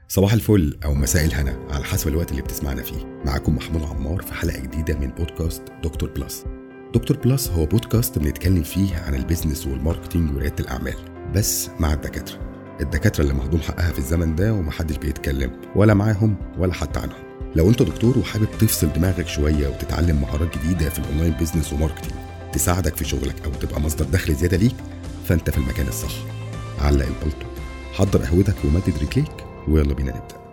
صباح الفل او مساء الهنا على حسب الوقت اللي بتسمعنا فيه معاكم محمود عمار في حلقه جديده من بودكاست دكتور بلس دكتور بلس هو بودكاست بنتكلم فيه عن البيزنس والماركتينج ورياده الاعمال بس مع الدكاتره الدكاتره اللي مهضوم حقها في الزمن ده ومحدش بيتكلم ولا معاهم ولا حتى عنهم لو انت دكتور وحابب تفصل دماغك شويه وتتعلم مهارات جديده في الاونلاين بيزنس وماركتينج تساعدك في شغلك او تبقى مصدر دخل زياده ليك فانت في المكان الصح علق البلطو حضر قهوتك ومدد رجليك ويلا بينا نبدا